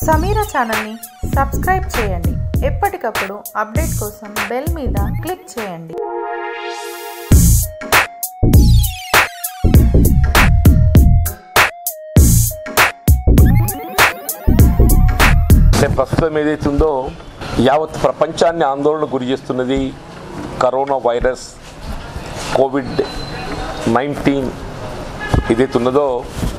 సమీర ఛానల్ని సబ్స్క్రైబ్ చేయండి ఎప్పటికప్పుడు అప్డేట్ కోసం బెల్ మీద క్లిక్ చేయండి అంటే ప్రస్తుతం ఏదైతే ఉందో యావత్ ప్రపంచాన్ని ఆందోళన గురి చేస్తున్నది కరోనా వైరస్ కోవిడ్ నైన్టీన్ ఏదైతే ఉన్నదో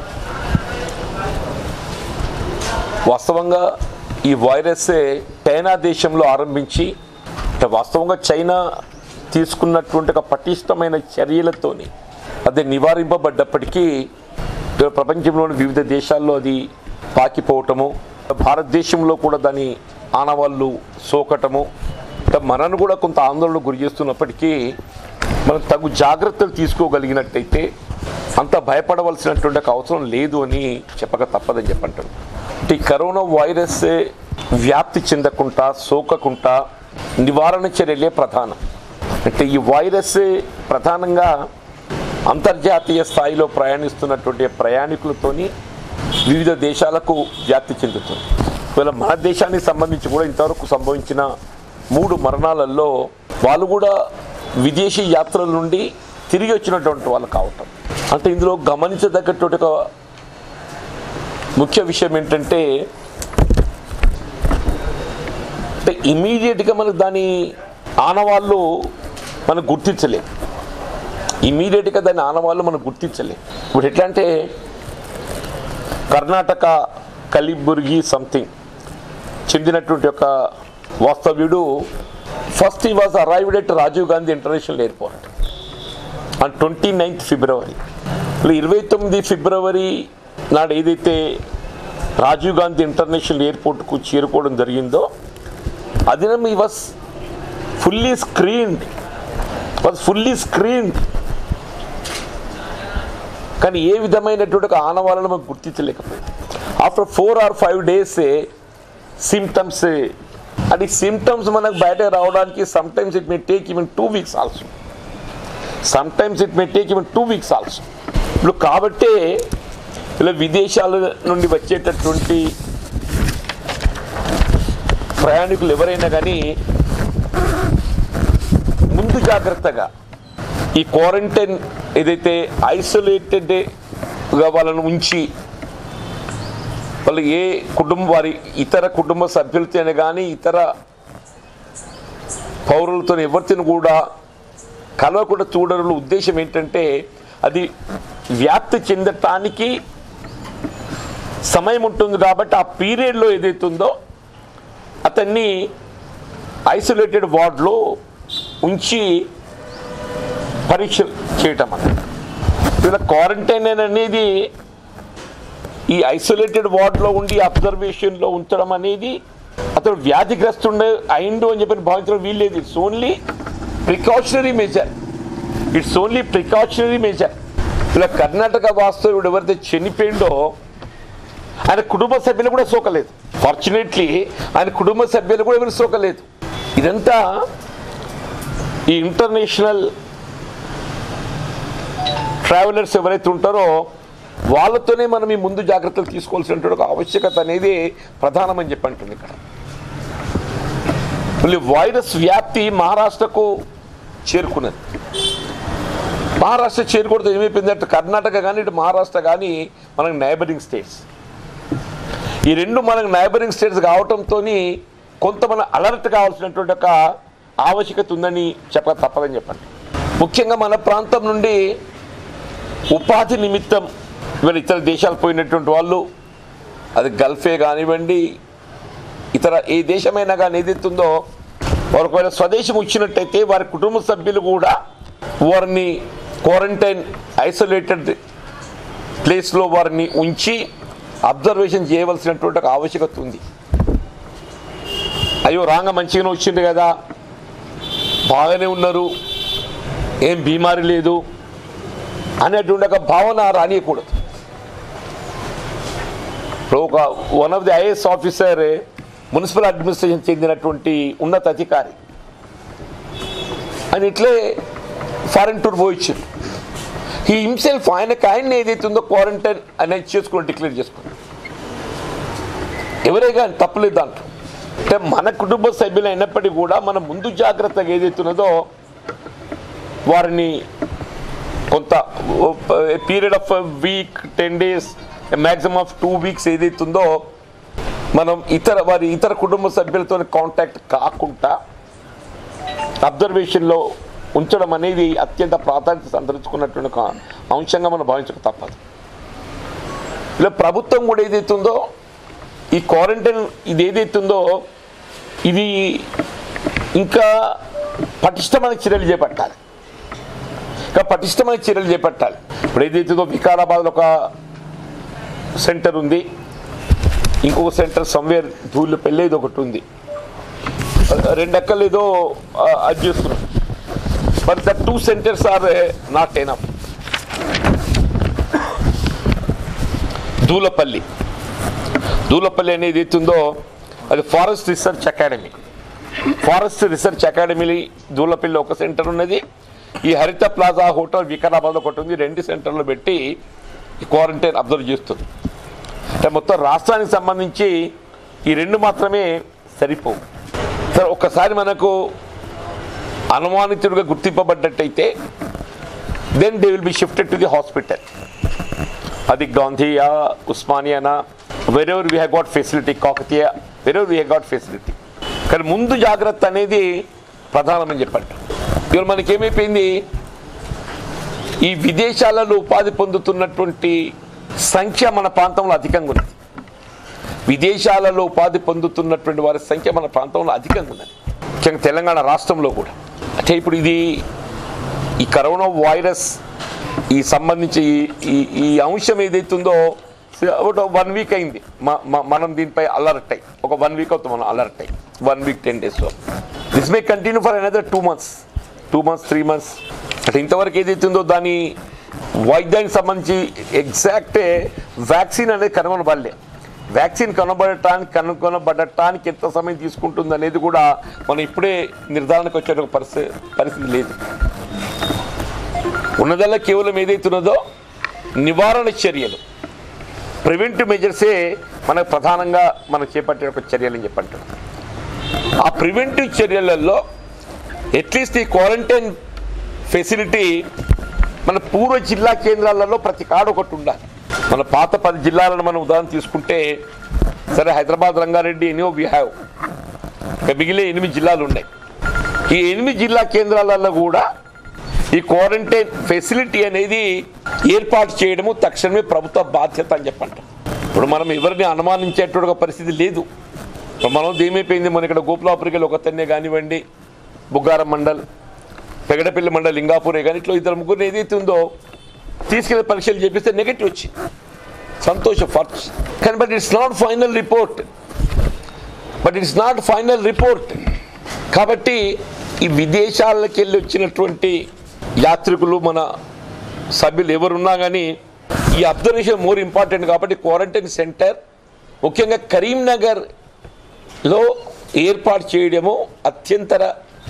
వాస్తవంగా ఈ వైరస్సే చైనా దేశంలో ఆరంభించి అంటే వాస్తవంగా చైనా తీసుకున్నటువంటి ఒక పటిష్టమైన చర్యలతోని అది నివారింపబడ్డప్పటికీ ఇవాళ ప్రపంచంలోని వివిధ దేశాల్లో అది పాకిపోవటము భారతదేశంలో కూడా దాని ఆనవాళ్ళు సోకటము అంటే మనను కూడా కొంత ఆందోళన గురి చేస్తున్నప్పటికీ మనం తగు జాగ్రత్తలు తీసుకోగలిగినట్టయితే అంత భయపడవలసినటువంటి ఒక అవసరం లేదు అని చెప్పక తప్పదని చెప్పంటారు అంటే ఈ కరోనా వైరస్ వ్యాప్తి చెందకుండా సోకకుండా నివారణ చర్యలే ప్రధానం అంటే ఈ వైరస్ ప్రధానంగా అంతర్జాతీయ స్థాయిలో ప్రయాణిస్తున్నటువంటి ప్రయాణికులతోని వివిధ దేశాలకు వ్యాప్తి చెందుతుంది ఇవాళ మన దేశానికి సంబంధించి కూడా ఇంతవరకు సంభవించిన మూడు మరణాలలో వాళ్ళు కూడా విదేశీ యాత్రల నుండి తిరిగి వచ్చినటువంటి వాళ్ళు కావటం అంటే ఇందులో గమనించదగ్గటువంటి ఒక ముఖ్య విషయం ఏంటంటే అంటే ఇమీడియట్గా మనకు దాని ఆనవాళ్ళు మనం గుర్తించలేం ఇమీడియట్గా దాని ఆనవాళ్ళు మనం గుర్తించలేం ఇప్పుడు ఎట్లా అంటే కర్ణాటక కలిబుర్గి సంథింగ్ చెందినటువంటి ఒక వాస్తవ్యుడు first he was arrived at Rajiv Gandhi international airport on twenty ninth February ఇరవై తొమ్మిది ఫిబ్రవరి నాడు ఏదైతే రాజీవ్ గాంధీ ఇంటర్నేషనల్ ఎయిర్పోర్ట్కు చేరుకోవడం జరిగిందో అదినం he was fully screened was fully screened కానీ ఏ విధమైనటువంటి ఒక ఆనవాళ్ళను మనం గుర్తించలేకపోయింది after four or five days symptoms అది సిమ్టమ్స్ మనకు బయట రావడానికి sometimes it may take even two weeks also sometimes it may take even two weeks also ఇప్పుడు కాబట్టే ఇలా విదేశాల నుండి వచ్చేటటువంటి ప్రయాణికులు ఎవరైనా కానీ ముందు జాగ్రత్తగా ఈ క్వారంటైన్ ఏదైతే ఐసోలేటెడ్గా వాళ్ళను ఉంచి వాళ్ళు ఏ కుటుంబ వారి ఇతర కుటుంబ సభ్యులతోనే కానీ ఇతర పౌరులతో ఎవరితో కూడా కలవకుండా చూడడం ఉద్దేశం ఏంటంటే అది వ్యాప్తి చెందటానికి సమయం ఉంటుంది కాబట్టి ఆ పీరియడ్లో ఏదైతుందో అతన్ని ఐసోలేటెడ్ వార్డ్లో ఉంచి పరీక్ష చేయటం అన్నమాట ఇలా క్వారంటైన్ అనేది ఈ ఐసోలేటెడ్ వార్డ్లో ఉండి అబ్జర్వేషన్లో ఉంచడం అనేది అతడు వ్యాధిగ్రస్తుండే అయిండు అని చెప్పి భావించడం వీల్లేదు it's only precautionary measure it's only precautionary measure ఇలా కర్ణాటక వాస్తవుడు ఎవరైతే చనిపోయిండో ఆయన కుటుంబ సభ్యులు కూడా సోకలేదు ఫార్చునేట్లీ ఆయన కుటుంబ సభ్యులు కూడా ఎవరు సోకలేదు ఇదంతా ఈ ఇంటర్నేషనల్ ట్రావెలర్స్ ఎవరైతే ఉంటారో వాళ్ళతోనే మనం ఈ ముందు జాగ్రత్తలు తీసుకోవాల్సినటువంటి ఒక ఆవశ్యకత అనేది ప్రధానమని చెప్పి అంటుంది ఇక్కడ మళ్ళీ వైరస్ వ్యాప్తి మహారాష్ట్రకు చేరుకున్నది మహారాష్ట్ర చేరుకోవడం ఏమైపోయింది అంటే కర్ణాటక కానీ ఇటు మహారాష్ట్ర కానీ మనకు నైబరింగ్ స్టేట్స్ ఈ రెండు మనకు నైబరింగ్ స్టేట్స్ కావటంతో కొంత మన అలర్ట్ కావాల్సినటువంటి ఒక ఆవశ్యకత ఉందని చెప్పక తప్పదని చెప్పండి ముఖ్యంగా మన ప్రాంతం నుండి ఉపాధి నిమిత్తం ఇవాళ ఇతర దేశాలు పోయినటువంటి వాళ్ళు అది గల్ఫే కానివ్వండి ఇతర ఏ దేశమైనా కానీ ఏదైతుందో వారు ఒకవేళ స్వదేశం వచ్చినట్టయితే వారి కుటుంబ సభ్యులు కూడా వారిని క్వారంటైన్ ఐసోలేటెడ్ ప్లేస్లో వారిని ఉంచి అబ్జర్వేషన్ చేయవలసినటువంటి ఒక ఆవశ్యకత ఉంది అయ్యో రాంగ మంచిగానే వచ్చింది కదా బాగానే ఉన్నారు ఏం బీమారి లేదు అనేటువంటి ఒక భావన రానియకూడదు ఇప్పుడు ఒక one of the IAS officer municipal administration చెందినటువంటి ఉన్నత అధికారి ఆయన ఇట్లే ఫారెన్ టూర్ పోయించారు ఈ హిమ్సెల్ఫ్ ఆయనకి ఆయన ఏదైతే ఉందో క్వారంటైన్ అనేది చేసుకుని డిక్లేర్ చేసుకున్నాడు ఎవరే కానీ తప్పలేదు దాంట్లో అంటే మన కుటుంబ సభ్యులు అయినప్పటికీ కూడా మన ముందు జాగ్రత్తగా ఏదైతున్నదో వారిని కొంత period of week ten days maximum of two weeks ఏదైతుందో మనం ఇతర వారి ఇతర కుటుంబ సభ్యులతో కాంటాక్ట్ కాకుండా అబ్జర్వేషన్లో ఉంచడం అనేది అత్యంత ప్రాధాన్యత సంతరించుకున్నటువంటి ఒక అంశంగా మనం భావించక తప్పదు ఇలా ప్రభుత్వం కూడా ఏదైతుందో ఈ క్వారంటైన్ ఇది ఏదైతుందో ఇది ఇంకా పటిష్టమైన చర్యలు చేపట్టాలి ఇంకా పటిష్టమైన చర్యలు చేపట్టాలి ఇప్పుడు ఏదైతుందో వికారాబాద్లో ఒక సెంటర్ ఉంది ఇంకొక సెంటర్ సమ్వేర్ ధూళ్ళపల్లి ఇది ఒకటి ఉంది రెండు అక్కలు ఏదో ఆ, అది చేస్తున్నాం but the two centres are not enough Dulapally Dulapally అనేది ఏతుందో అది forest research academy forest research academy Dulapally ఒక సెంటర్ ఉన్నది ఈ హరిత ప్లాజా హోటల్ వికారాబాద్ ఒకటి ఉంది రెండు సెంటర్లు పెట్టి ఈ క్వారంటైన్ అబ్జర్వ్ చేస్తుంది అంటే మొత్తం రాష్ట్రానికి సంబంధించి ఈ రెండు మాత్రమే సరిపోవు సరే ఒక్కసారి మనకు అనుమానితుడిగా గుర్తింపబడ్డట్టయితే then they will be shifted to the hospital అది గాంధీయా ఉస్మానియానా wherever we have got facility Kakatiya wherever we have got facility కానీ ముందు జాగ్రత్త అనేది ప్రధానమని చెప్పండి ఇవాళ మనకి ఏమైపోయింది ఈ విదేశాలలో ఉపాధి పొందుతున్నటువంటి సంఖ్య మన ప్రాంతంలో అధికంగా ఉన్నది విదేశాలలో ఉపాధి పొందుతున్నటువంటి వారి సంఖ్య మన ప్రాంతంలో అధికంగా ఉన్నది ముఖ్యంగా తెలంగాణ రాష్ట్రంలో కూడా అంటే ఇప్పుడు ఇది ఈ కరోనా వైరస్ ఈ సంబంధించి ఈ- ఈ ఈ అంశం ఏదైతుందో ఒక వన్ వీక్ అయింది మ- మ- మనం దీనిపై అలర్ట్ అయ్యి ఒక వన్ వీక్ అవుతుంది మనం అలర్ట్ అయ్యి వన్ వీక్ టెన్ డేస్లో this may continue for another two months two months three months అంటే ఇంతవరకు ఏదైతుందో దాని వైద్యానికి సంబంధించి ఎగ్జాక్ట్ వ్యాక్సిన్ అనేది కనుగొనబడలే వ్యాక్సిన్ కనుగొనబడటానికి కనుగొనబడటానికి ఎంత సమయం తీసుకుంటుంది అనేది కూడా మనం ఇప్పుడే నిర్ధారణకు వచ్చే ఒక పరిస్థితి పరిస్థితి లేదు ఉన్నదల్లా కేవలం ఏదైతున్నదో నివారణ చర్యలు ప్రివెంటివ్ మెజర్సే మనకు ప్రధానంగా మనం చేపట్టే ఒక చర్యలని చెప్పంటున్నాం ఆ ప్రివెంటివ్ చర్యలలో అట్లీస్ట్ ఈ క్వారంటైన్ ఫెసిలిటీ మన పూర్వ జిల్లా కేంద్రాలలో ప్రతి కాడ ఒకటి ఉండాలి మన పాత పది జిల్లాలను మనం ఉదాహరణ తీసుకుంటే సరే హైదరాబాద్ రంగారెడ్డి ఎనియో వి హ్యావ్ మిగిలిన ఎనిమిది జిల్లాలు ఉన్నాయి ఈ ఎనిమిది జిల్లా కేంద్రాలలో కూడా ఈ క్వారంటైన్ ఫెసిలిటీ అనేది ఏర్పాటు చేయడము తక్షణమే ప్రభుత్వ బాధ్యత అని చెప్పంట ఇప్పుడు మనం ఎవరిని అనుమానించేటువంటి ఒక పరిస్థితి లేదు ఇప్పుడు మనం ఏమైపోయింది మన ఇక్కడ గోపులాపురికలు ఒకతన్నే కానివ్వండి బుగ్గారం మండల్ పెగడపల్లి మండల్ లింగాపూరే కానీ ఇట్లా ఇద్దరు ముగ్గురు ఏదైతే ఉందో తీసుకెళ్ళి పరీక్షలు చేపిస్తే నెగటివ్ వచ్చింది సంతోషం ఫస్ట్ కానీ but it's not final report but it's not final report కాబట్టి ఈ విదేశాలకు వెళ్ళి వచ్చినటువంటి యాత్రికులు మన సభ్యులు ఎవరున్నా కానీ ఈ అబ్జర్వేషన్ మోర్ ఇంపార్టెంట్ కాబట్టి క్వారంటైన్ సెంటర్ ముఖ్యంగా కరీంనగర్లో ఏర్పాటు చేయడము అత్యంతర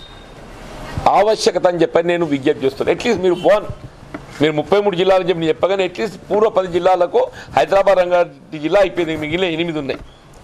ఆవశ్యకత అని చెప్పని నేను విజ్ఞప్తి చేస్తున్నాను అట్లీస్ట్ మీరు వన్ మీరు ముప్పై మూడు జిల్లాలు చెప్పి నేను చెప్పగానే అట్లీస్ట్ పూర్వ పది జిల్లాలకు హైదరాబాద్ రంగారెడ్డి జిల్లా అయిపోయింది మిగిలిన ఎనిమిది ఉన్నాయి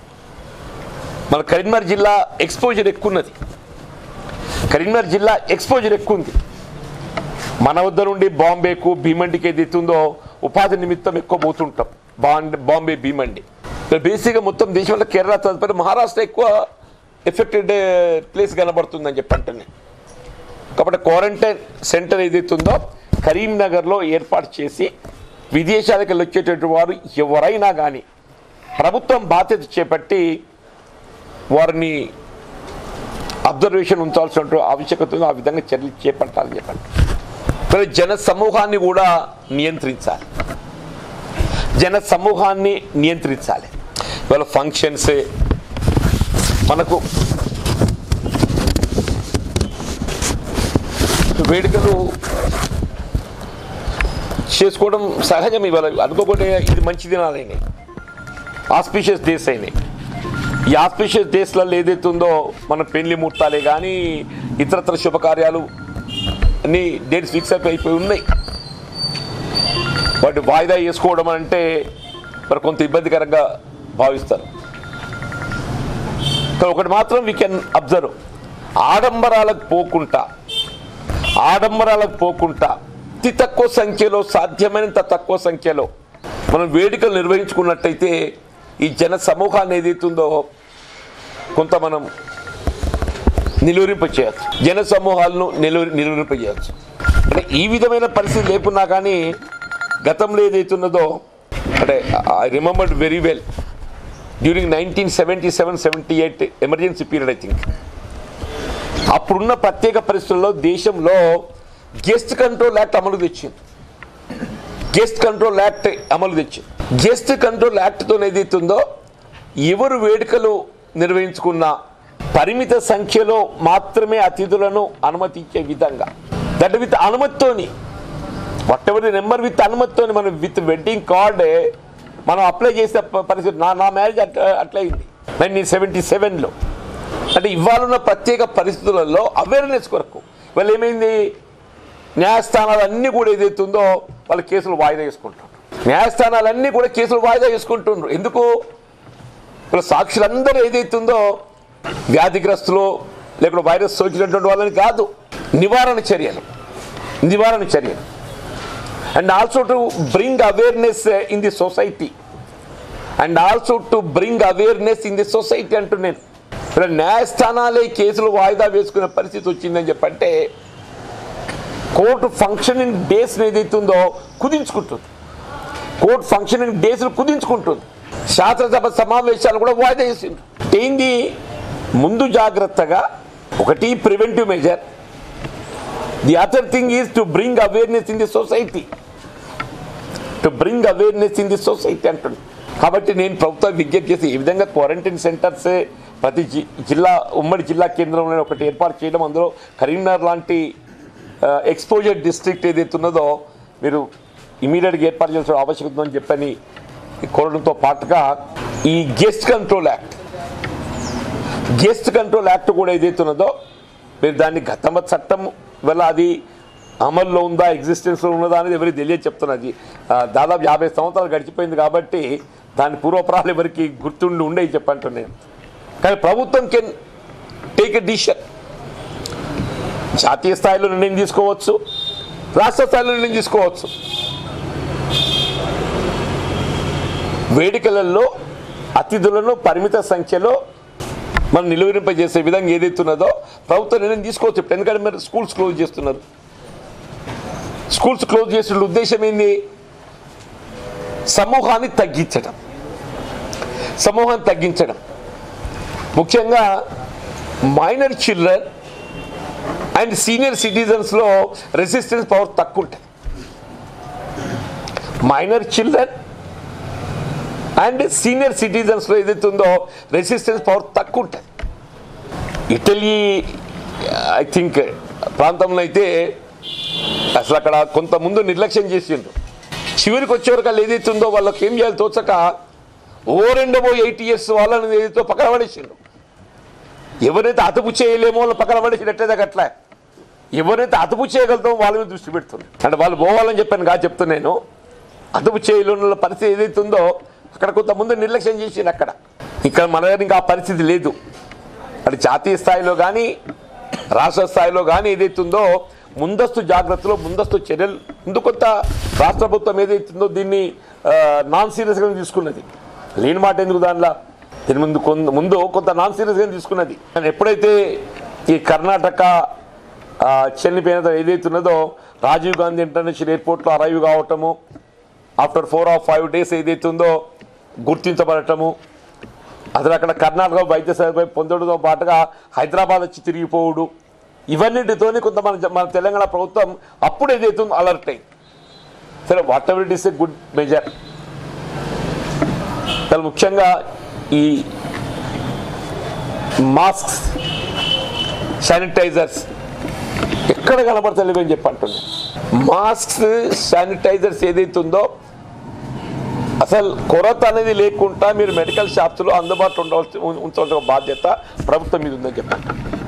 మన కరీంనగర్ జిల్లా ఎక్స్పోజర్ ఎక్కువ ఉన్నది కరీంనగర్ జిల్లా ఎక్స్పోజర్ ఎక్కువ ఉంది మన వద్ద నుండి బాంబేకు భీమండికి ఏదైతే ఉందో ఉపాధి నిమిత్తం ఎక్కువ పోతుంటాం బాంబే బాంబే భీమండి బేసిక్గా మొత్తం దేశంలో కేరళ తదుపరి మహారాష్ట్ర ఎక్కువ ఎఫెక్టెడ్ ప్లేస్ కనబడుతుందని చెప్పంటే కాబట్టి క్వారంటైన్ సెంటర్ ఏదైతే ఉందో కరీంనగర్లో ఏర్పాటు చేసి విదేశాలకు వెళ్ళి వచ్చేటటువంటి వారు ఎవరైనా కానీ ప్రభుత్వం బాధ్యత చేపట్టి వారిని అబ్జర్వేషన్ ఉంచాల్సిన ఆవశ్యకత ఉంది ఆ విధంగా చర్యలు చేపట్టాలని చెప్పండి మరి జన సమూహాన్ని కూడా నియంత్రించాలి జన సమూహాన్ని నియంత్రించాలి ఇవాళ ఫంక్షన్స్ మనకు వేడుకలు చేసుకోవడం సహజం ఇవాళ అనుకోకుండా ఇది మంచి దినాలు అయినాయి ఆస్పిషియస్ డేస్ అయినాయి ఈ ఆస్పిషియస్ డేస్లలో ఏదైతే ఉందో మన పెళ్లి ముహూర్తాలే కానీ ఇతరత్ర శుభకార్యాలు అన్ని డేట్స్ ఫిక్స్ అయిపోయి అయిపోయి ఉన్నాయి వాటి వాయిదా వేసుకోవడం అంటే మరి కొంత ఇబ్బందికరంగా భావిస్తారు కానీ ఒకటి మాత్రం వీ కెన్ అబ్జర్వ్ ఆడంబరాలకు పోకుండా ఆడంబరాలకు పోకుండా అతి తక్కువ సంఖ్యలో సాధ్యమైనంత తక్కువ సంఖ్యలో మనం వేడుకలు నిర్వహించుకున్నట్టయితే ఈ జన సమూహాన్ని ఏదైతుందో కొంత మనం నిలువరింప చేయొచ్చు జన సమూహాలను నిలువ నిలువరింప చేయొచ్చు అంటే ఈ విధమైన పరిస్థితి లేకున్నా కానీ గతంలో ఏదైతున్నదో అంటే I remembered very well during nineteen seventy seven seventy eight emergency period I think అప్పుడున్న ప్రత్యేక పరిస్థితుల్లో దేశంలో గెస్ట్ కంట్రోల్ యాక్ట్ అమలు తెచ్చింది గెస్ట్ కంట్రోల్ యాక్ట్ అమలు తెచ్చింది గెస్ట్ కంట్రోల్ యాక్ట్తో ఏదైతుందో ఎవరు వేడుకలు నిర్వహించుకున్న పరిమిత సంఖ్యలో మాత్రమే అతిథులను అనుమతించే విధంగా దట్ విత్ అనుమతితోని whatever the number with అనుమతితోని మనం విత్ వెడ్డింగ్ కార్డ్ మనం అప్లై చేసే ప- పరిస్థితి నా నా మ్యారేజ్ అట్లా అట్లయింది నైన్టీన్ సెవెంటీ సెవెన్లో అంటే ఇవాళ ప్రత్యేక పరిస్థితులలో అవేర్నెస్ కొరకు వాళ్ళు ఏమైంది న్యాయస్థానాలన్నీ కూడా ఏదైతుందో వాళ్ళు కేసులు వాయిదా వేసుకుంటున్నారు న్యాయస్థానాలన్నీ కూడా కేసులు వాయిదా వేసుకుంటున్నారు ఎందుకు ఇప్పుడు సాక్షులందరూ ఏదైతుందో వ్యాధిగ్రస్తులు లేకపోతే వైరస్ సోకినటువంటి వాళ్ళని కాదు నివారణ చర్యలు నివారణ చర్యలు and also to bring awareness in the society and also to bring awareness in the society అంటున్నాను ఇక్కడ న్యాయస్థానాలే కేసులు వాయిదా వేసుకునే పరిస్థితి వచ్చిందని చెప్పంటే కోర్టు ఫంక్షనింగ్ డేస్ ఏదైతుందో కుదించుకుంటుంది కోర్టు ఫంక్షనింగ్ డేస్ కుదించుకుంటుంది శాసనసభ సమావేశాలు కూడా వాయిదా చేసింది ఏంది ముందు జాగ్రత్తగా ఒకటి preventive measure the other thing is to bring awareness in the society to bring awareness in the society అంటుంది కాబట్టి నేను ప్రభుత్వం విజ్ఞప్తి చేసి ఈ విధంగా క్వారంటైన్ సెంటర్స్ ప్రతి జి- జిల్లా ఉమ్మడి జిల్లా కేంద్రంలో ఒకటి ఏర్పాటు చేయడం అందులో కరీంనగర్ లాంటి ఎక్స్పోజర్ డిస్ట్రిక్ట్ ఏదైతే ఉన్నదో మీరు ఇమీడియట్గా ఏర్పాటు చేసిన ఆవశ్యకత ఉందని చెప్పని కోరడంతో పాటుగా ఈ guest control act guest control act కూడా ఏదైతే ఉన్నదో మీరు దాన్ని గతమ చట్టం వల్ల అది అమల్లో ఉందా ఎగ్జిస్టెన్స్లో ఉన్నదా అనేది ఎవరికి తెలియదు చెప్తున్నది ఆ, దాదాపు యాభై సంవత్సరాలు గడిచిపోయింది కాబట్టి దాని పూర్వపరాలు ఎవరికి గుర్తుండి ఉండే చెప్పంటున్నాను కానీ ప్రభుత్వం కెన్ టేక్ ఎ డిసిషన్ జాతీయ స్థాయిలో నిర్ణయం తీసుకోవచ్చు రాష్ట్ర స్థాయిలో నిర్ణయం తీసుకోవచ్చు వేడుకలలో అతిథులను పరిమిత సంఖ్యలో మనం నిలువరింపజేసే విధంగా ఏదైతున్నదో ప్రభుత్వం నిర్ణయం తీసుకోవచ్చు ఇప్పుడు ఎందుకంటే మీరు స్కూల్స్ క్లోజ్ చేస్తున్నారు స్కూల్స్ క్లోజ్ చేసిన ఉద్దేశం ఏంది సమూహాన్ని తగ్గించడం సమూహాన్ని తగ్గించడం ముఖ్యంగా మైనర్ చిల్డ్రన్ అండ్ సీనియర్ సిటిజన్స్లో రెసిస్టెన్స్ పవర్ తక్కువ ఉంటుంది మైనర్ చిల్డ్రన్ అండ్ సీనియర్ సిటిజన్స్లో ఏదైతే ఉందో రెసిస్టెన్స్ పవర్ తక్కువ ఉంటుంది ఇటలీ ఐ థింక్ ప్రాంతంలో అయితే అసలు అక్కడ కొంత ముందు నిర్లక్ష్యం చేసిండ్రు చివరికి వచ్చేవరకు వాళ్ళు ఏదైతే ఉందో వాళ్ళకి ఏం చేయాలి తోచక ఓ రెండో ఎయిట్ ఇయర్స్ వాళ్ళని ఏదైతే పక్కన పడేసిండ్రు ఎవరైతే అదుపు చేయలేమో వాళ్ళు పక్కన పడేసినట్టేదే అట్లా ఎవరైతే అదుపు చేయగలుగుతామో వాళ్ళ మీద దృష్టి పెడుతుంది అంటే వాళ్ళు పోవాలని చెప్పాను కాదు చెప్తున్నా నేను అదుపు చేయలేని వాళ్ళ పరిస్థితి ఏదైతే ఉందో అక్కడ కొంతమంది నిర్లక్ష్యం చేసింది అక్కడ ఇక్కడ మన దగ్గర ఇంకా ఆ పరిస్థితి లేదు అది జాతీయ స్థాయిలో కానీ రాష్ట్ర స్థాయిలో కానీ ఏదైతే ఉందో ముందస్తు జాగ్రత్తలో ముందస్తు చర్యలు ముందు కొంత రాష్ట్ర ప్రభుత్వం ఏదైతుందో దీన్ని నాన్ సీరియస్గా తీసుకున్నది లేని మాట ఎందుకు దానిలో దీని ముందు కొంత ముందు కొంత నాన్ సీరియస్గా తీసుకున్నది కానీ ఎప్పుడైతే ఈ కర్ణాటక ఆ, చనిపోయిన తర్వాత ఏదైతే ఉన్నదో రాజీవ్ గాంధీ ఇంటర్నేషనల్ ఎయిర్పోర్ట్లో అరైవ్ కావటము after four or five days ఏదైతే ఉందో గుర్తించబడటము అసలు అక్కడ కర్ణాటక వైద్య సదుపాయం పొందడంతో పాటుగా హైదరాబాద్ వచ్చి తిరిగిపోవుడు ఇవన్నిటితోని కొంత మన జ- మన తెలంగాణ ప్రభుత్వం అప్పుడు ఏదైతే ఉందో అలర్ట్ అయింది సరే whatever it is a good measure చాలా ముఖ్యంగా ఈ మాస్క్స్ శానిటైజర్స్ ఎక్కడ కనబడతలేవు అని చెప్పి అంటున్నా మాస్క్స్ శానిటైజర్స్ ఏదైతే ఉందో అసలు కొరత అనేది లేకుండా మీరు మెడికల్ షాప్స్లో అందుబాటులో ఉండవలసి ఉం- ఉంచవలసిన బాధ్యత ప్రభుత్వం మీద ఉందని చెప్పండి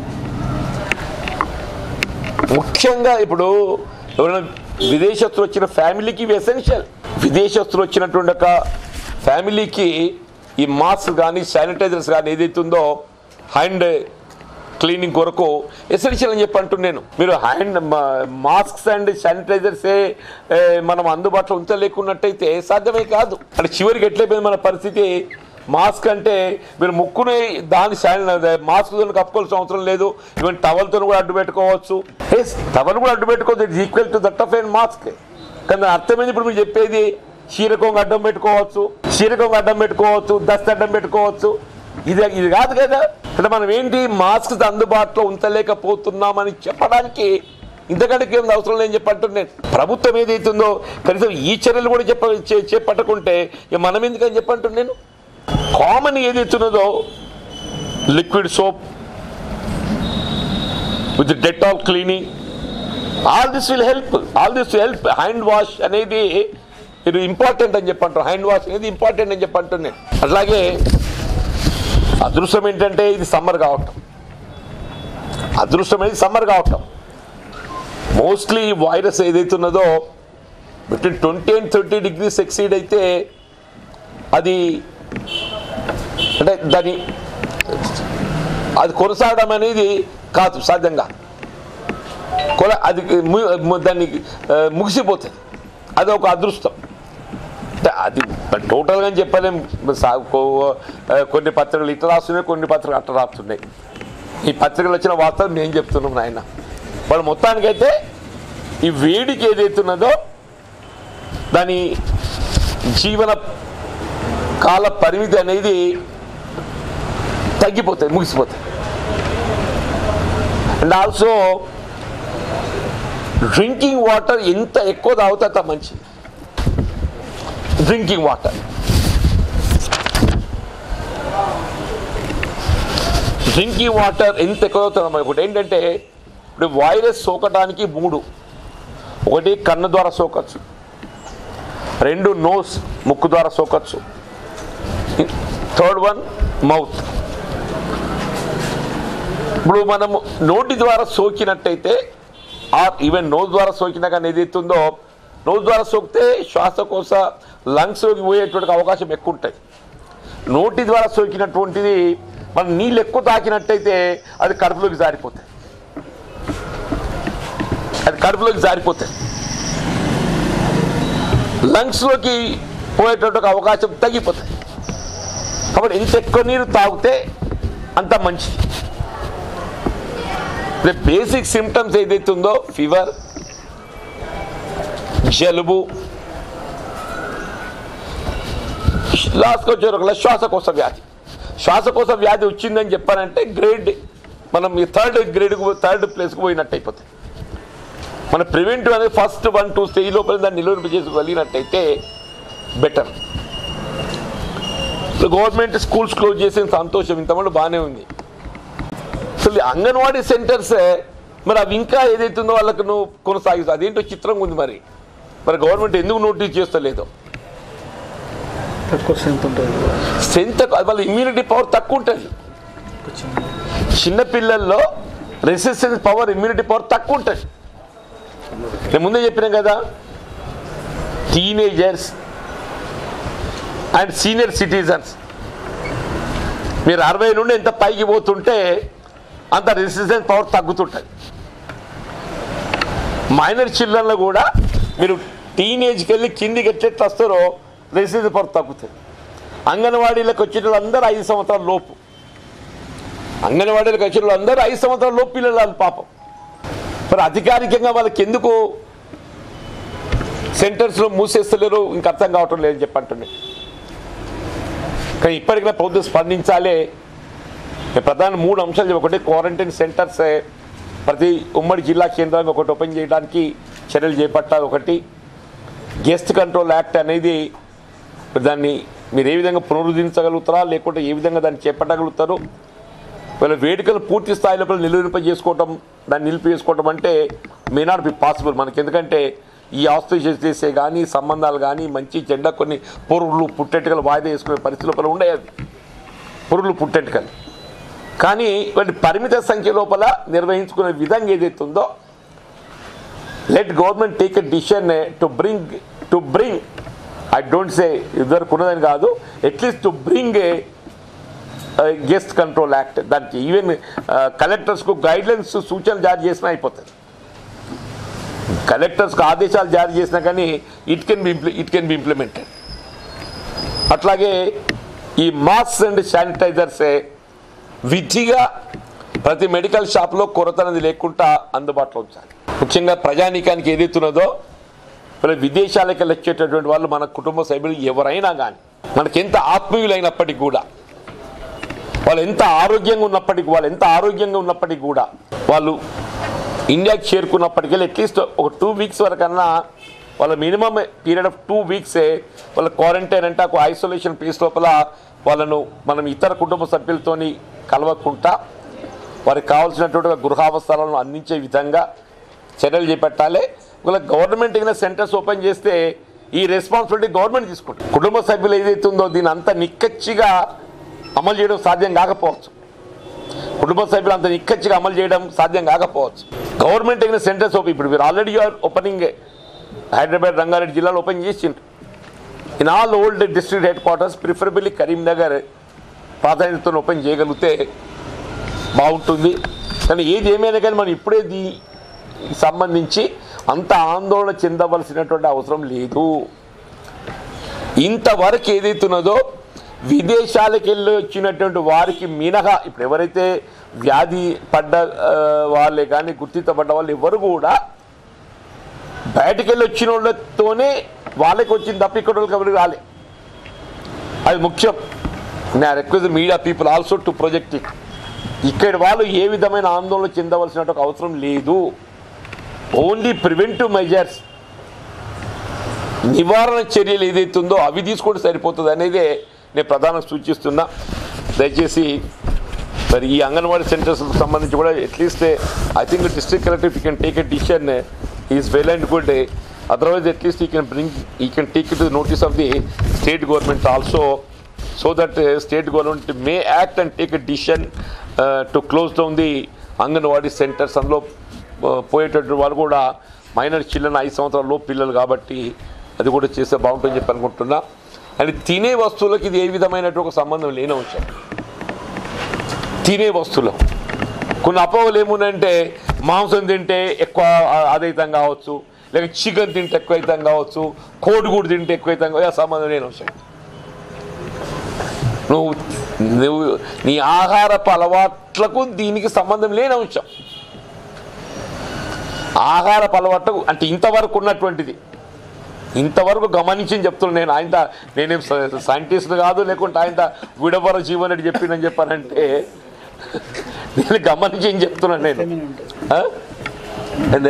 ముఖ్యంగా ఇప్పుడు ఎవరైనా విదేశస్తులు వచ్చిన ఫ్యామిలీకి ఇవి ఎసెన్షియల్ విదేశస్తులు వచ్చినటువంటి ఒక ఫ్యామిలీకి ఈ మాస్క్ కానీ శానిటైజర్స్ కానీ ఏదైతే ఉందో హ్యాండ్ క్లీనింగ్ కొరకు ఎసెన్షియల్ అని చెప్పి అంటున్నాను మీరు హ్యాండ్ మాస్క్స్ అండ్ శానిటైజర్స్ మనం అందుబాటులో ఉంచలేకున్నట్టయితే సాధ్యమే కాదు అంటే చివరికి ఎట్లయిపోయింది మన పరిస్థితి మాస్క్ అంటే మీరు ముక్కుని దాని మాస్క్ కప్పుకోవాల్సిన అవసరం లేదు ఈవెన్ టవల్తో కూడా అడ్డు పెట్టుకోవచ్చు టవల్ కూడా అడ్డు పెట్టుకోవచ్చు it's equal to that of and mask కానీ దాని అర్థమైంది ఇప్పుడు మీరు చెప్పేది చీరకొంగ అడ్డం పెట్టుకోవచ్చు చీరకొంగ అడ్డం పెట్టుకోవచ్చు దస్త అడ్డం పెట్టుకోవచ్చు ఇది ఇది కాదు కదా అంటే మనం ఏంటి మాస్క్ అందుబాటులో ఉంచలేకపోతున్నామని చెప్పడానికి ఇంతకంటే ఏం అవసరం లేని చెప్పంటున్నాను ప్రభుత్వం ఏదైతుందో కనీసం ఈ చర్యలు కూడా చెప్ప చే- చేపట్టకుంటే ఇక మనం ఎందుకని చెప్పంటున్నాను కామన్ ఏదైతున్నదో liquid soap with Dettol cleaning all this will help all this help hand wash అనేది ఇది ఇంపార్టెంట్ అని చెప్పంటారు హ్యాండ్ వాష్ అనేది ఇంపార్టెంట్ అని చెప్పంటున్నాను అట్లాగే అదృష్టం ఏంటంటే ఇది సమ్మర్ కావటం అదృష్టం అనేది సమ్మర్ కావటం మోస్ట్లీ వైరస్ ఏదైతున్నదో between twenty and thirty degrees exceed అయితే అది అంటే దాని అది కొనసాగడం అనేది కాదు సాధ్యంగా కొల అది ము- ము- దాన్ని ఆ, ముగిసిపోతుంది అది ఒక అదృష్టం అంటే అది టోటల్గా చెప్పలేం సా- కో- ఆ, కొన్ని పత్రికలు ఇట్లా రాస్తున్నాయి కొన్ని పత్రికలు అట్లా రాస్తున్నాయి ఈ పత్రికలు వచ్చిన వార్తలు నేను చెప్తున్నాం నాయన వాళ్ళు మొత్తానికైతే ఈ వేడికి ఏదైతున్నదో దాని జీవన కాల పరిమితి అనేది తగ్గిపోతుంది ముగిసిపోతుంది అండ్ ఆల్సో డ్రింకింగ్ వాటర్ ఎంత ఎక్కువ తాగితే అంత మంచిది డ్రింకింగ్ వాటర్ డ్రింకింగ్ వాటర్ ఎంత ఎక్కువ అవుతుంది మనకి ఒకటి ఏంటంటే ఇప్పుడు వైరస్ సోకడానికి మూడు ఒకటి కన్ను ద్వారా సోకచ్చు రెండు నోస్ ముక్కు ద్వారా సోకచ్చు థర్డ్ వన్ మౌత్ ఇప్పుడు మనము నోటి ద్వారా సోకినట్టయితే ఆర్ ఈవెన్ నోస్ ద్వారా సోకినా కానీ ఏదైతుందో నోస్ ద్వారా సోకితే శ్వాసకోశ లంగ్స్లోకి పోయేటువంటి అవకాశం ఎక్కువ ఉంటాయి నోటి ద్వారా సోకినటువంటిది మనం నీళ్ళు ఎక్కువ తాకినట్టయితే అది కడుపులోకి జారిపోతాయి అది కడుపులోకి జారిపోతాయి లంగ్స్లోకి పోయేటువంటి ఒక అవకాశం తగ్గిపోతాయి కాబట్టి ఎంత ఎక్కువ నీరు తాగితే అంత మంచిది బేసిక్ సిమ్టమ్స్ ఏదైతే ఉందో ఫీవర్ జలుబు లాస్ట్కి వచ్చారు ఒకవేళ శ్వాసకోశ వ్యాధి శ్వాసకోశ వ్యాధి వచ్చిందని చెప్పారంటే గ్రేడ్ మనం ఈ థర్డ్ గ్రేడ్కు థర్డ్ ప్లేస్కి పోయినట్టు అయిపోతుంది మన ప్రివెంటివ్ అనేది ఫస్ట్ వన్ టూ స్టేజ్ లోపల దాన్ని నిలువరింప చేసుకోగలిగినట్టయితే బెటర్ గవర్నమెంట్ స్కూల్స్ క్లోజ్ చేసిన సంతోషం ఇంతమంది బాగానే ఉంది అసలు ఈ అంగన్వాడీ సెంటర్స్ మరి అవి ఇంకా ఏదైతే ఉందో వాళ్ళకు నువ్వు కొనసాగిస్తావు అదేంటో చిత్రంగా ఉంది మరి మరి గవర్నమెంట్ ఎందుకు నోటీస్ చేస్తలేదో తక్కువ స్ట్రెంత్ ఉంటుంది స్ట్రెంత్ వాళ్ళ ఇమ్యూనిటీ పవర్ తక్కువ ఉంటుంది చిన్న పిల్లల్లో రెసిస్టెన్స్ పవర్ ఇమ్యూనిటీ పవర్ తక్కువ ఉంటుంది నేను ముందే చెప్పినాం కదా టీనేజర్స్ అండ్ సీనియర్ సిటిజన్స్ మీరు అరవై నుండి ఎంత పైకి పోతుంటే అంత రెసిస్టెన్స్ పవర్ తగ్గుతుంటుంది మైనర్ చిల్డ్రన్లో కూడా మీరు టీనేజ్కి వెళ్ళి కిందికి ఎట్లెట్లు వస్తారో రెసిడెన్స్ పవర్ తగ్గుతుంది అంగన్వాడీలకు వచ్చిన వాళ్ళందరూ ఐదు సంవత్సరాల లోపు అంగన్వాడీలకు వచ్చిన వాళ్ళందరూ ఐదు సంవత్సరాల లోపు పిల్లలు వాళ్ళు పాపం మరి అధికారికంగా వాళ్ళకి ఎందుకు సెంటర్స్లో మూసేస్తలేరు ఇంక అర్థం కావటం లేదని చెప్పి అంటుండే కానీ ఇప్పటికైనా ప్రభుత్వం స్పందించాలి ప్రధాన మూడు అంశాలు చెప్పి ఒకటి క్వారంటైన్ సెంటర్స్ ప్రతి ఉమ్మడి జిల్లా కేంద్రానికి ఒకటి ఓపెన్ చేయడానికి చర్యలు చేపట్టాలి ఒకటి గెస్ట్ కంట్రోల్ యాక్ట్ అనేది దాన్ని మీరు ఏ విధంగా పునరుద్ధరించగలుగుతారా లేకుంటే ఏ విధంగా దాన్ని చేపట్టగలుగుతారు వీళ్ళ వేడుకలు పూర్తి స్థాయి లోపల నిలువరింప చేసుకోవటం దాన్ని నిలిపి చేసుకోవటం అంటే మే నాట్ బి పాసిబుల్ మనకి ఎందుకంటే ఈ ఆస్ట్రేషన్ చేసే కానీ సంబంధాలు కానీ మంచి చెడ్డ కొన్ని పురుగులు పుట్టెట్టుకలు వాయిదా వేసుకునే పరిస్థితి లోపల ఉండే అవి పురుగులు పుట్టెట్టుకలు కానీ వాటి పరిమిత సంఖ్య లోపల నిర్వహించుకునే విధంగా ఏదైతే ఉందో let government take a decision to bring to bring I don't say ఇదివరకు ఉన్నదని కాదు at least to bring a guest control act దానికి ఈవెన్ కలెక్టర్స్కు గైడ్లైన్స్ సూచనలు జారీ చేసినా అయిపోతుంది కలెక్టర్స్కి ఆదేశాలు జారీ చేసినా కానీ it can be it can be implemented అట్లాగే ఈ మాస్క్ అండ్ శానిటైజర్సే విధిగా ప్రతి మెడికల్ షాప్లో కొరత అనేది లేకుండా అందుబాటులో ఉంచాలి ముఖ్యంగా ప్రజానీకానికి ఏదైతున్నదో మరి విదేశాలకు వెళ్ళి వచ్చేటటువంటి వాళ్ళు మన కుటుంబ సభ్యులు ఎవరైనా కానీ మనకి ఎంత ఆత్మీయులైనప్పటికీ కూడా వాళ్ళు ఎంత ఆరోగ్యంగా ఉన్నప్పటికీ వాళ్ళు ఎంత ఆరోగ్యంగా ఉన్నప్పటికీ కూడా వాళ్ళు ఇండియాకి చేరుకున్నప్పటికీ అట్లీస్ట్ ఒక టూ వీక్స్ వరకన్నా వాళ్ళ మినిమం పీరియడ్ ఆఫ్ టూ వీక్సే వాళ్ళ క్వారంటైన్ అంటే ఒక ఐసోలేషన్ ప్లేస్ లోపల వాళ్ళను మనం ఇతర కుటుంబ సభ్యులతోని కలవకుండా వారికి కావాల్సినటువంటి గృహావస్థలను అందించే విధంగా చర్యలు చేపట్టాలి ఒకవేళ గవర్నమెంట్ ఏదైనా సెంటర్స్ ఓపెన్ చేస్తే ఈ రెస్పాన్సిబిలిటీ గవర్నమెంట్ తీసుకుంటుంది కుటుంబ సభ్యులు ఏదైతే ఉందో దీని అంత నిక్కచ్చిగా అమలు చేయడం సాధ్యం కాకపోవచ్చు కుటుంబ సభ్యులు అంత నిక్కచ్చిగా అమలు చేయడం సాధ్యం కాకపోవచ్చు గవర్నమెంట్ అయిన సెంటర్స్ ఓపెన్ ఇప్పుడు మీరు already are opening Hyderabad Rangareddy జిల్లాలో ఓపెన్ చేసిండ్రు in all old district headquarters preferably Karimnagar ప్రాధాన్యతతో ఓపెన్ చేయగలిగితే బాగుంటుంది కానీ ఏది ఏమైనా కానీ మనం ఇప్పుడే దీ సంబంధించి అంత ఆందోళన చెందవలసినటువంటి అవసరం లేదు ఇంతవరకు ఏదైతున్నదో విదేశాలకు వెళ్ళి వచ్చినటువంటి వారికి మినహా ఇప్పుడు ఎవరైతే వ్యాధి పడ్డ ఆ, వాళ్ళే కానీ గుర్తించబడ్డ వాళ్ళు ఎవరు కూడా బయటకు వెళ్ళి వచ్చిన వాళ్ళతోనే వాళ్ళకి వచ్చింది తప్ప ఇక్కడ వాళ్ళకి ఎవరికి రాలే అది ముఖ్యం నా request media people also to project it ఇక్కడ వాళ్ళు ఏ విధమైన ఆందోళన చెందవలసిన ఒక అవసరం లేదు ఓన్లీ ప్రివెంటివ్ మెజర్స్ నివారణ చర్యలు ఏదైతే ఉందో అవి తీసుకుంటే సరిపోతుంది అనేదే నేను ప్రధానంగా సూచిస్తున్నా దయచేసి మరి ఈ అంగన్వాడీ సెంటర్స్ సంబంధించి కూడా at least I think district collector you can take a decision is well and good otherwise at least you can bring you can take it notice of the state government also so that state government may act and take a decision to close down the anganwadi centres అందులో uh, పోయేటటువంటి వాళ్ళు కూడా minor children ఐదు సంవత్సరాల పిల్లలు కాబట్టి అది కూడా చేస్తే బాగుంటుందని చెప్పి అనుకుంటున్నా అండ్ తినే వస్తువులకి ఇది ఏ విధమైనటువంటి ఒక సంబంధం లేని అంశం తినే వస్తువులు కొన్ని అపోహలు ఏమున్నాయంటే మాంసం తింటే ఎక్కువ ఆ- ఆదాయితం కావచ్చు లేక చికెన్ తింటే ఎక్కువ అవుతాం కావచ్చు కోడి కూడా తింటే ఎక్కువ అవుతాం కావచ్చు ఆ సంబంధం లేని అంశం నువ్వు నువ్వు నీ ఆహారపు అలవాట్లకు దీనికి సంబంధం లేని అంశం ఆహారపు అలవాట్లకు అంటే ఇంతవరకు ఉన్నటువంటిది ఇంతవరకు గమనించి చెప్తున్నాను నేను ఆయన నేనేం సైంటిస్ట్ కాదు లేకుంటే ఆయన విడవర జీవన్ రెడ్డి చెప్పిందని చెప్పానంటే నేను గమనించి ఏం చెప్తున్నాను నేను ఆ? ఏంది?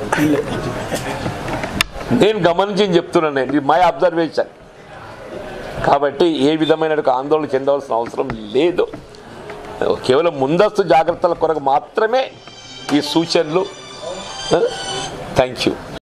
నేను గమనించి ఏం చెప్తున్నాను నేను ఇది మై అబ్జర్వేషన్ కాబట్టి ఏ విధమైన ఒక ఆందోళన చెందవలసిన అవసరం లేదు కేవలం ముందస్తు జాగ్రత్తల కొరకు మాత్రమే ఈ సూచనలు థ్యాంక్ యూ